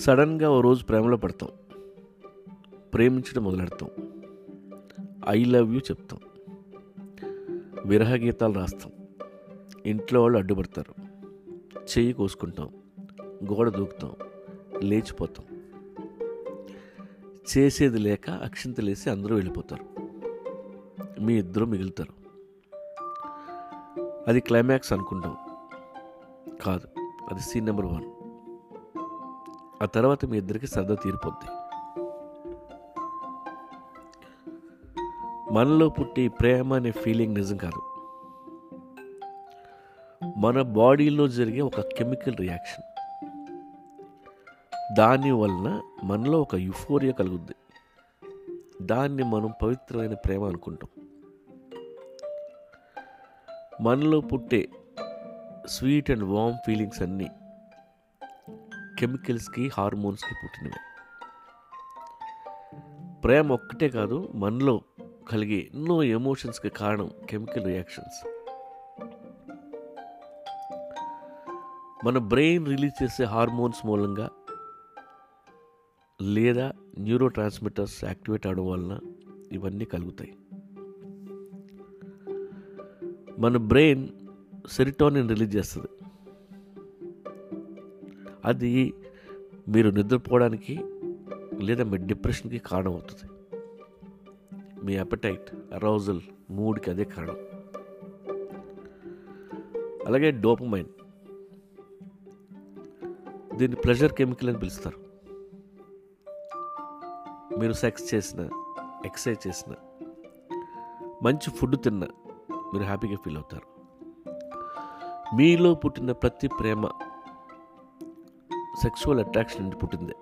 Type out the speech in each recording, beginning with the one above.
సడన్గా ఓ రోజు ప్రేమలో పడతాం ప్రేమించడం మొదలెడతాం ఐ లవ్ యూ చెప్తాం విరహ గీతాలు రాస్తాం ఇంట్లో వాళ్ళు అడ్డుపడతారు చెయ్యి కోసుకుంటాం గోడ దూకుతాం లేచిపోతాం చేసేది లేక అక్షింతలేసి అందరూ వెళ్ళిపోతారు మీ ఇద్దరు మిగులుతారు అది క్లైమాక్స్ అనుకుంటాం కాదు అది సీన్ నెంబర్ వన్ ఆ తర్వాత మీ ఇద్దరికి సరదా తీరిపోద్ది మనలో పుట్టి ప్రేమ అనే ఫీలింగ్ నిజం కాదు మన బాడీలో జరిగే ఒక కెమికల్ రియాక్షన్ దాని వలన మనలో ఒక యుఫోరియా కలుగుద్ది దాన్ని మనం పవిత్రమైన ప్రేమ అనుకుంటాం మనలో పుట్టే స్వీట్ అండ్ వామ్ ఫీలింగ్స్ అన్నీ కెమికల్స్కి హార్మోన్స్కి పుట్టినవి ప్రేమ ఒక్కటే కాదు మనలో కలిగే ఎన్నో ఎమోషన్స్కి కారణం కెమికల్ రియాక్షన్స్ మన బ్రెయిన్ రిలీజ్ చేసే హార్మోన్స్ మూలంగా లేదా న్యూరో ట్రాన్స్మిటర్స్ యాక్టివేట్ అవడం వలన ఇవన్నీ కలుగుతాయి మన బ్రెయిన్ సెరిటోనిన్ రిలీజ్ చేస్తుంది అది మీరు నిద్రపోవడానికి లేదా మీ డిప్రెషన్కి కారణం అవుతుంది మీ అపటైట్ అరౌజల్ మూడ్కి అదే కారణం అలాగే డోపమైన్ దీన్ని ప్లెజర్ కెమికల్ అని పిలుస్తారు మీరు సెక్స్ చేసిన ఎక్సర్సైజ్ చేసిన మంచి ఫుడ్ తిన్నా మీరు హ్యాపీగా ఫీల్ అవుతారు మీలో పుట్టిన ప్రతి ప్రేమ సెక్సువల్ అట్రాక్షన్ నుండి పుట్టిందే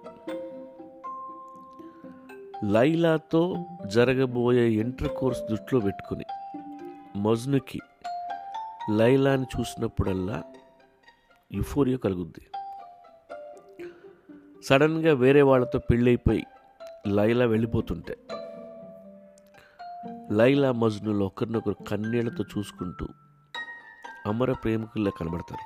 లైలాతో జరగబోయే ఇంటర్ కోర్స్ దృష్టిలో పెట్టుకుని మజ్నుకి లైలాని చూసినప్పుడల్లా యుఫోరియా కలుగుద్ది సడన్గా వేరే వాళ్ళతో పెళ్ళైపోయి లైలా వెళ్ళిపోతుంటే లైలా మజ్నులు ఒకరినొకరు కన్నీళ్లతో చూసుకుంటూ అమర ప్రేమికుల్లా కనబడతారు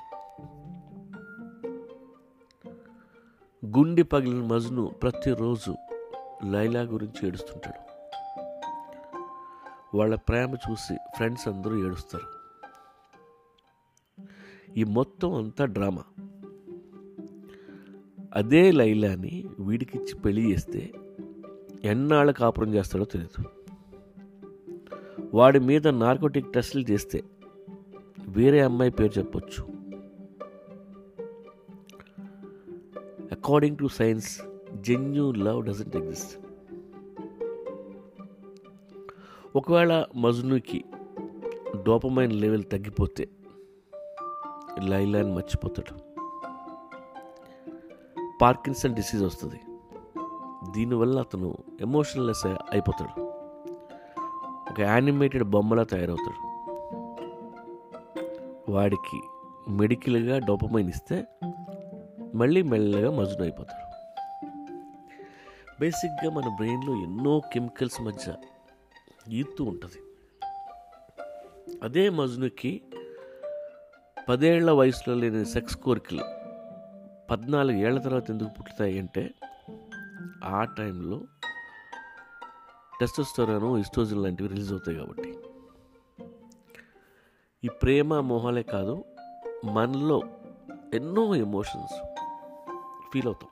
గుండె పగిలిన మజ్ను ప్రతిరోజు లైలా గురించి ఏడుస్తుంటాడు వాళ్ళ ప్రేమ చూసి ఫ్రెండ్స్ అందరూ ఏడుస్తారు ఈ మొత్తం అంతా డ్రామా అదే లైలాని వీడికిచ్చి పెళ్లి చేస్తే ఎన్నాళ్ళ కాపురం చేస్తాడో తెలియదు వాడి మీద నార్కోటిక్ టెస్టులు చేస్తే వేరే అమ్మాయి పేరు చెప్పొచ్చు according to science genuine love doesn't exist ఒకవేళ మజ్నుకి డోపమైన్ లెవెల్ తగ్గిపోతే లైలాని మర్చిపోతాడు పార్కిన్సన్ డిసీజ్ వస్తుంది దీనివల్ల అతను ఎమోషనల్లెస్ అయిపోతాడు ఒక యానిమేటెడ్ బొమ్మలా తయారవుతాడు వాడికి మెడికల్గా డోపమైన్ ఇస్తే మళ్ళీ మెల్లగా మజ్ను అయిపోతాడు బేసిక్గా మన బ్రెయిన్లో ఎన్నో కెమికల్స్ మధ్య ఈత్తు ఉంటుంది అదే మజ్నుకి పదేళ్ల వయసులో లేని సెక్స్ కోరికలు పద్నాలుగు ఏళ్ల తర్వాత ఎందుకు పుట్టుతాయి అంటే ఆ టైంలో టెస్టోస్టెరాను ఇస్టోజిన్ లాంటివి రిలీజ్ అవుతాయి కాబట్టి ఈ ప్రేమ మోహాలే కాదు మనలో ఎన్నో ఎమోషన్స్ ఫీల్ అవుతాం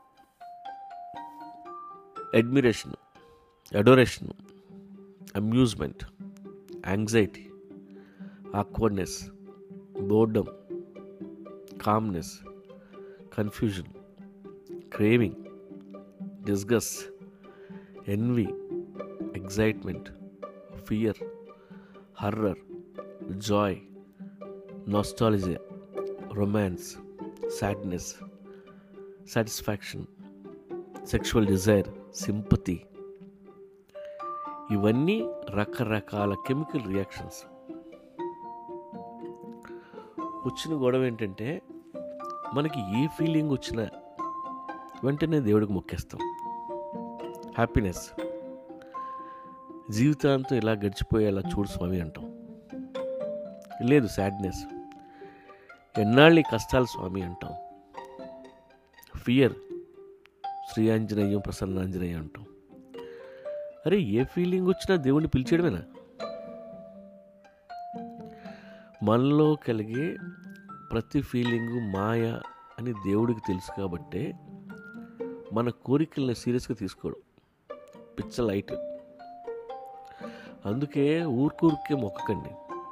admiration adoration amusement anxiety awkwardness boredom calmness confusion craving disgust envy excitement fear horror joy nostalgia romance sadness satisfaction sexual desire sympathy ఇవన్నీ రకరకాల కెమికల్ రియాక్షన్స్ వచ్చిన గొడవ ఏంటంటే మనకి ఏ ఫీలింగ్ వచ్చినా వెంటనే దేవుడికి మొక్కేస్తాం హ్యాపీనెస్ జీవితాంతం ఇలా గడిచిపోయేలా చూడు స్వామి అంటాం లేదు సాడ్నెస్ ఎన్నాళ్ళు ఈ కష్టాలు స్వామి అంటాం ఫియర్ శ్రీ ఆంజనేయం ప్రసన్నాంజనేయం అంటాం అరే ఏ ఫీలింగ్ వచ్చినా దేవుణ్ణి పిలిచేయడమేనా మనలో కలిగే ప్రతి ఫీలింగు మాయ అని దేవుడికి తెలుసు కాబట్టే మన కోరికల్ని సీరియస్గా తీసుకోవడం పిచ్చ లైట్ అందుకే ఊరికూరికే మొక్కకండి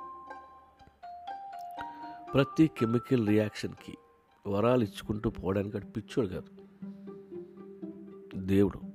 ప్రతి కెమికల్ రియాక్షన్కి వరాలు ఇచ్చుకుంటూ పోవడానికి అటు పిచ్చోడు కాదు దేవుడు